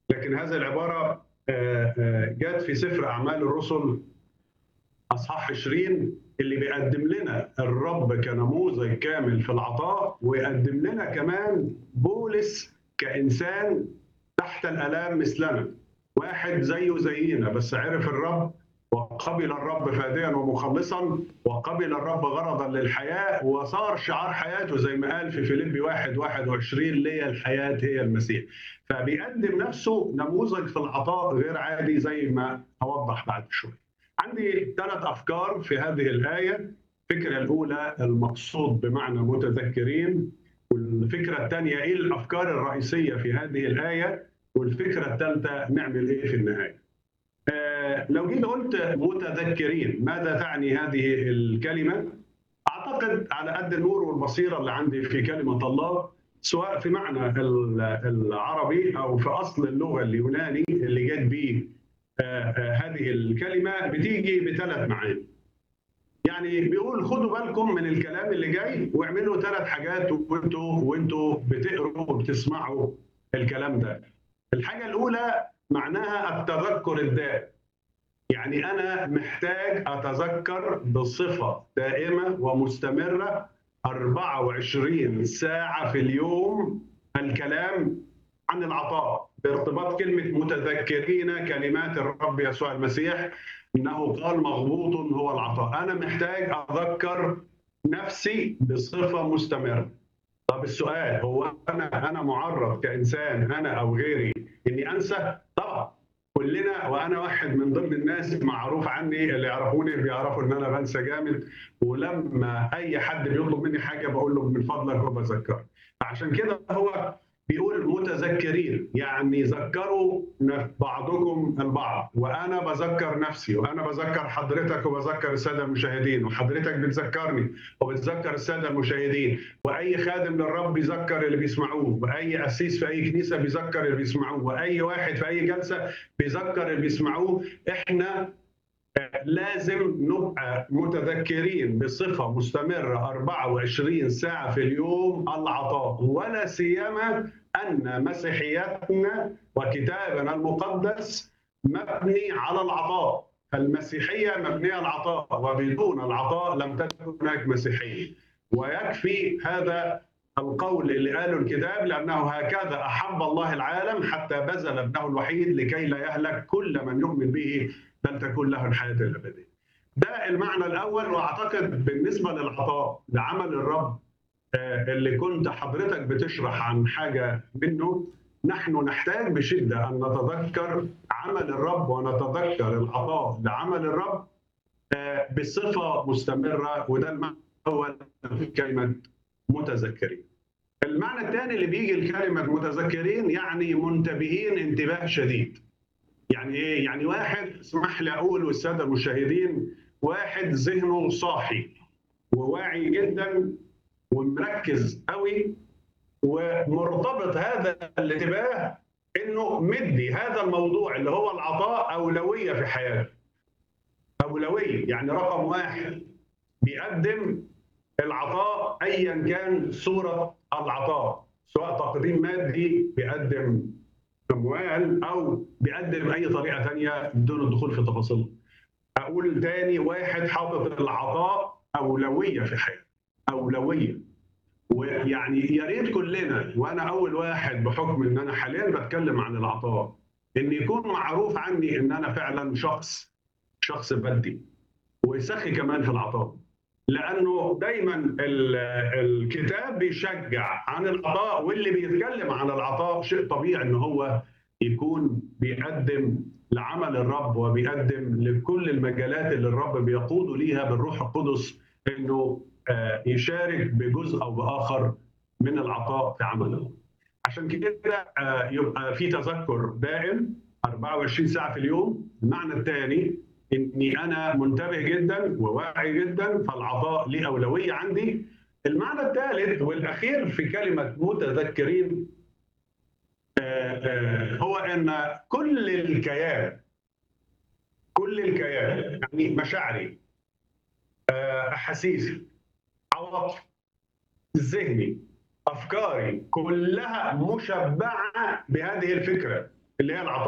لكن هذه العباره آه، آه، جت في سفر اعمال الرسل اصحاح 20 اللي بيقدم لنا الرب كنموذج كامل في العطاء ويقدم لنا كمان بولس كانسان تحت الالام مثلنا واحد زيه زينا بس عرف الرب وقبل الرب فاديا ومخلصا وقبل الرب غرضا للحياه وصار شعار حياته زي ما قال في فيليبي 1 21 لي الحياه هي المسيح فبيقدم نفسه نموذج في العطاء غير عادي زي ما هوضح بعد شويه عندي ثلاث افكار في هذه الايه الفكره الاولى المقصود بمعنى متذكرين والفكره الثانيه ايه الافكار الرئيسيه في هذه الايه والفكره الثالثه نعمل ايه في النهايه آه لو جيت قلت متذكرين ماذا تعني هذه الكلمه اعتقد على قد النور والبصيره اللي عندي في كلمه الله سواء في معنى العربي او في اصل اللغه اليوناني اللي جت به هذه الكلمه بتيجي بثلاث معاني. يعني بيقول خدوا بالكم من الكلام اللي جاي واعملوا ثلاث حاجات وانتوا وانتوا بتقروا وبتسمعوا الكلام ده. الحاجه الاولى معناها التذكر الدائم. يعني انا محتاج اتذكر بصفه دائمه ومستمره 24 ساعه في اليوم الكلام عن العطاء بارتباط كلمة متذكرين كلمات الرب يسوع المسيح إنه قال مغبوط هو العطاء أنا محتاج أذكر نفسي بصفة مستمرة طب السؤال هو أنا أنا معرض كإنسان أنا أو غيري إني أنسى طبعا كلنا وانا واحد من ضمن الناس معروف عني اللي يعرفوني بيعرفوا ان انا بنسى جامد ولما اي حد بيطلب مني حاجه بقول له من فضلك وبذكر عشان كده هو بيقول متذكرين يعني ذكروا بعضكم البعض وانا بذكر نفسي وانا بذكر حضرتك وبذكر الساده المشاهدين وحضرتك بتذكرني وبتذكر الساده المشاهدين واي خادم للرب بيذكر اللي بيسمعوه واي قسيس في اي كنيسه بيذكر اللي بيسمعوه واي واحد في اي جلسه بيذكر اللي بيسمعوه احنا لازم نبقى متذكرين بصفه مستمره 24 ساعه في اليوم العطاء ولا سيما ان مسيحيتنا وكتابنا المقدس مبني على العطاء فالمسيحيه مبنيه على العطاء وبدون العطاء لم تكن هناك مسيحيه ويكفي هذا القول اللي قاله الكتاب لانه هكذا احب الله العالم حتى بذل ابنه الوحيد لكي لا يهلك كل من يؤمن به بل تكون له الحياه الابديه. ده المعنى الاول واعتقد بالنسبه للعطاء لعمل الرب اللي كنت حضرتك بتشرح عن حاجه منه نحن نحتاج بشده ان نتذكر عمل الرب ونتذكر العطاء لعمل الرب بصفه مستمره وده المعنى الاول في كلمه متذكرين. المعنى الثاني اللي بيجي لكلمه متذكرين يعني منتبهين انتباه شديد. يعني ايه؟ يعني واحد اسمح لي اقول والساده المشاهدين واحد ذهنه صاحي وواعي جدا ومركز قوي ومرتبط هذا الانتباه انه مدي هذا الموضوع اللي هو العطاء اولويه في حياته. اولويه يعني رقم واحد بيقدم العطاء ايا كان صوره العطاء سواء تقديم مادي بيقدم اموال او بيقدم اي طريقه ثانيه بدون الدخول في تفاصيل. اقول تاني واحد حاطط العطاء اولويه في حياته. اولويه. ويعني يا ريت كلنا وانا اول واحد بحكم ان انا حاليا بتكلم عن العطاء ان يكون معروف عني ان انا فعلا شخص شخص بدي وسخي كمان في العطاء. لانه دايما الكتاب بيشجع عن العطاء واللي بيتكلم عن العطاء شيء طبيعي ان هو يكون بيقدم لعمل الرب وبيقدم لكل المجالات اللي الرب بيقوده ليها بالروح القدس انه يشارك بجزء او باخر من العطاء في عمل الرب. عشان كده يبقى في تذكر دائم 24 ساعه في اليوم، المعنى الثاني اني انا منتبه جدا وواعي جدا فالعطاء ليه اولويه عندي المعنى الثالث والاخير في كلمه متذكرين هو ان كل الكيان كل الكيان يعني مشاعري احاسيسي عواطفي ذهني افكاري كلها مشبعه بهذه الفكره اللي هي العطاء